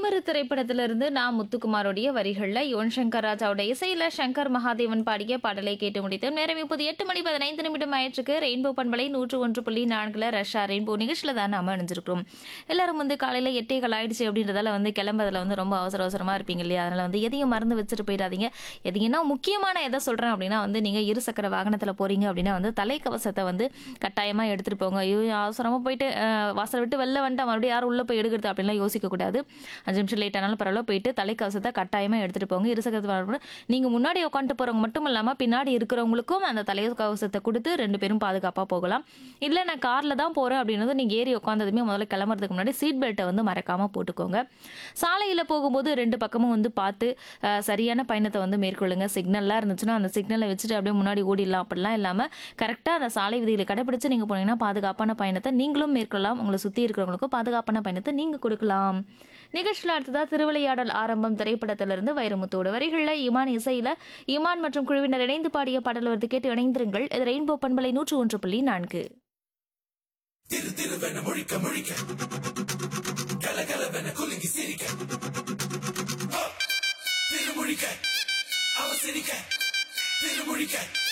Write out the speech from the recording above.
திமிரு திரைப்படத்திலிருந்து நான் முத்துக்குமாரோடைய வரிகள்ல யுவன் சங்கர் ராஜாவோட இசையில சங்கர் மகாதேவன் பாடிய பாடலை கேட்டு முடித்தோம் நேரம் இப்போது எட்டு மணி பதினைந்து நிமிடம் ஆயிற்றுக்கு ரெயின்போ பண்பலை நூற்று ஒன்று புள்ளி நான்குல ரஷ்யா ரெயின்போ நிகழ்ச்சியில தான் நாம அணிஞ்சிருக்கிறோம் எல்லாரும் வந்து காலையில எட்டேகள் ஆயிடுச்சு அப்படின்றதால வந்து கிளம்புறதுல வந்து ரொம்ப அவசர அவசரமா இருப்பீங்க இல்லையா அதனால வந்து எதையும் மறந்து வச்சுட்டு போயிடாதீங்க எதையும்னா முக்கியமான எதை சொல்றேன் அப்படின்னா வந்து நீங்க இருசக்கர வாகனத்துல போறீங்க அப்படின்னா வந்து தலைக்கவசத்தை வந்து கட்டாயமா எடுத்துட்டு போங்க ஐயோ அவசரமா போயிட்டு அஹ், வாசல் விட்டு வெளில வந்துட்டு மறுபடியும் யாரும் உள்ள போய் எடுக்கிறது அப்படின்லாம் யோசிக்க கூடாது அஞ்சு நிமிஷம் லேட் ஆனாலும் பரவாயில்ல போயிட்டு தலைக்கவசத்தை கட்டாயமா எடுத்துட்டு போங்க இருசக்கரத்து வாகனம் நீங்க முன்னாடி உட்காந்துட்டு போறவங்க மட்டும் இல்லாம பின்னாடி இருக்கிறவங்களுக்கும் அந்த தலைக்கவசத்தை கொடுத்து ரெண்டு பேரும் பாதுகாப்பா போகலாம் இல்ல நான் கார்ல தான் போறேன் அப்படின்னது நீங்க ஏறி உட்காந்ததுமே முதல்ல கிளம்புறதுக்கு முன்னாடி சீட் பெல்ட்டை வந்து மறக்காம போட்டுக்கோங்க சாலையில போகும்போது ரெண்டு பக்கமும் வந்து பார்த்து அஹ், சரியான பயணத்தை வந்து மேற்கொள்ளுங்க சிக்னல்லாம் இருந்துச்சுன்னா அந்த சிக்னலை வச்சுட்டு அப்படியே முன்னாடி ஓடிடலாம் அப்படிலாம் இல்லாம கரெக்டா அந்த சாலை விதிகளை கடைபிடிச்சு நீங்க போனீங்கன்னா பாதுகாப்பான பயணத்தை நீங்களும் மேற்கொள்ளலாம் உங்களை சுத்தி இருக்கிறவங்களுக்கும் பாதுகாப்பான பயணத்தை நீங்க கொடுக்கலாம் நிகழ்ச்சியில் அடுத்ததா திருவிளையாடல் ஆரம்பம் திரைப்படத்திலிருந்து வைரமுத்தோட வரிகளில் இமான் இசையில இமான் மற்றும் குழுவினர் இணைந்து பாடிய பாடல் வருது கேட்டு இணைந்திருங்கள் இது ரெயின்போ பண்பலை நூற்று ஒன்று புள்ளி நான்கு திரு திருவென முழிக்க முழிக்க கலகலவென குலுங்கி சிரிக்க ஆ! திருமுழிக்க அவ சிரிக்க திருமுழிக்க